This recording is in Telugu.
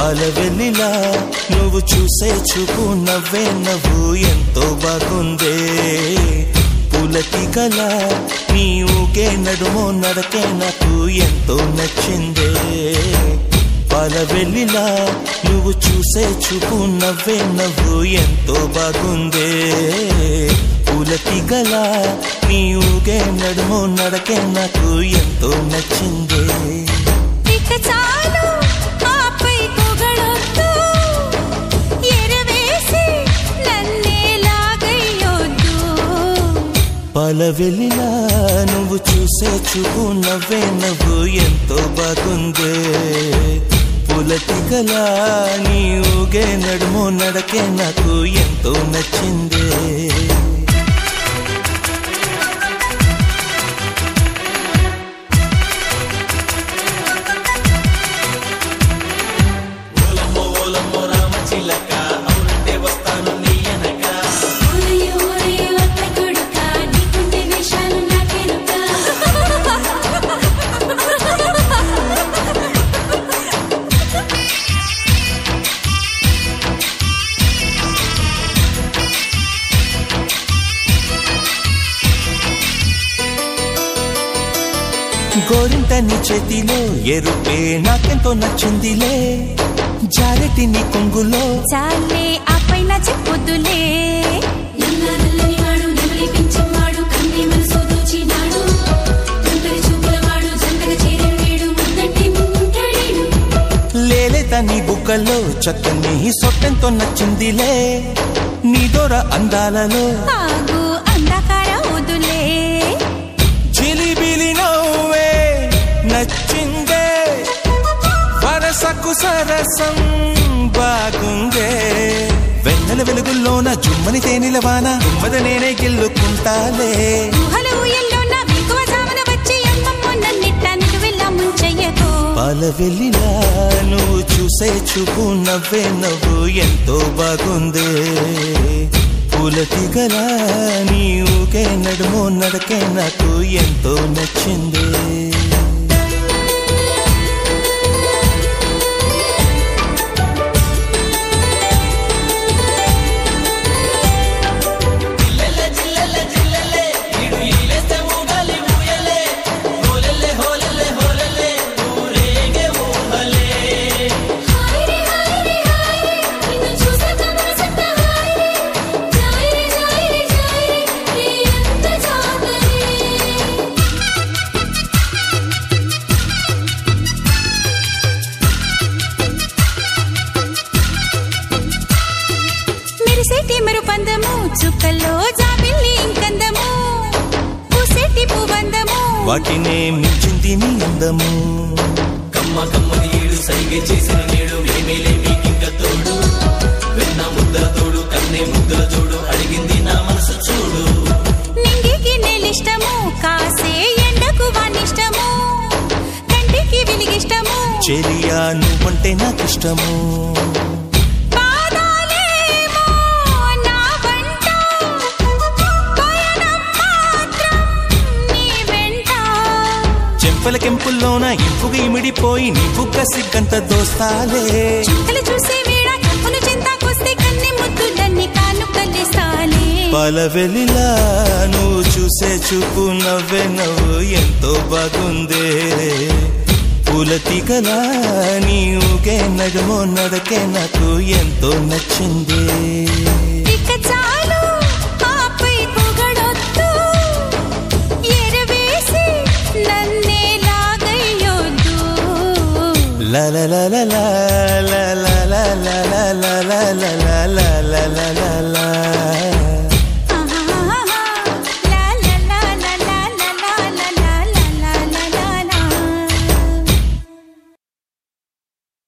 పాలవెల్లిలా నువ్వు చూసే చూపు నవ్వే నవ్వు ఎంతో బాగుందే పులకిగల నీ ఊగే నడుమో నడకే నాకు ఎంతో నచ్చిందే పాలవెల్లిలా నువ్వు చూసే చూపు నవ్వే నవ్వు ఎంతో బాగుందే పులకిగల నీ ఊగే నడుమో నడకే నాకు ఎంతో నచ్చిందే ఇక చాలు ఆపై పొగడొద్దు ఎరవేసి నన్నే లాగయ్యొద్దు పాలవెల్లిలా నువ్వు చూసే చూపు నవ్వే నవ్వు ఎంతో బాగుందే పులటిగల నీ ఊగే నడుమో నడకే నాకు ఎంతో నచ్చిందే ఓరయ్య ఓరయ్య అత్త కొడుకా నీకుంటే వేషాలు నాకెరుకా గోరింట నీ చేతిలో ఎరుపే నాకెంతో నచ్చిందిలే జారెటి నీ కొంగులో చాలే ఆపై నా చెప్పొద్దులే నల్ల నల్లని వాడు నెమలి పెంచివాడు కన్ని మనసు దోచినాడు ఒంటరి చూపుల వాడు జంటగా చేరిన వేడు ముందంటే ముందుంటాడేడు లేలేత నీ బుగ్గల్లో చక్కని సొట్టెంతో నచ్చిందిలే నీ దొర అందాలలో ఆగు అంధకార వదులే చిలిబిలి నవ్వే నచ్చిందే వరసకు సరసం బాగుందే వెన్నెల వెలుగుల్లోన జుమ్మని తేనెల వాన తుమ్మద నేనే గెల్లుకుంటాలే ఊహల ఊయల్లో నా విగువ జామున వచ్చి అమ్మమ్మ నన్నిట్ట నిలువెల్లా ముంచెయ్యకు పాల వెళ్ళిలా నువ్వు చూసే చూపు నవ్వే నవ్వు ఎంతో బాగుందే పూలతిగల నీ ఊగే నడుమో నడకే నాకు ఎంతో నచ్చిందే హాయరే హాయరే హాయరే నిన్ను చూసాక మనసంతా హాయరే జాయరే జాయరే జాయరే నీ అంత జాగరే మెరిసేటి మరుపందము చుక్కల్లో జాబిల్లి ఇంకందము పూసేటి పువ్వందము వాటినే మించింది నీ అందము కమ్మ కమ్మని ఏడు సైగ చేసిన నేడు మేమేలే మీకింక తోడు వెన్న ముద్దల తోడు కన్నే ముద్దల తోడు అడిగింది నా మనసు చూడు నింగికి నేలిష్టము కాసే ఎండకు వానిష్టము కంటికి వెలిగిష్టము చెలియా నువ్వంటే నాకిష్టము పాదాలేమో నా వంట పయనం మాత్రం నీ వెంట చెంపల కెంపుల్లోన ఇంపుగా ఇమిడిపోయి నీ బుగ్గ సిగ్గంత దోస్తాలే చుక్కలు చూసే వేళ కప్పును చింతాకొస్తే కన్ని ముద్దులన్నీ కానుకలేసాలే పలవెలిలా నువ్వు చూసే చూపు నవ్వే నవ్వు ఎంతో బాగుందే పూలతిగల నీ ఊగే నడుమో నడకే నాకు ఎంతో నచ్చిందే ఇక చాలు ఆపై పొగడొద్దు ఎరవేసి నన్నే లాగయ్యొద్దు లా లా లా లా లా లా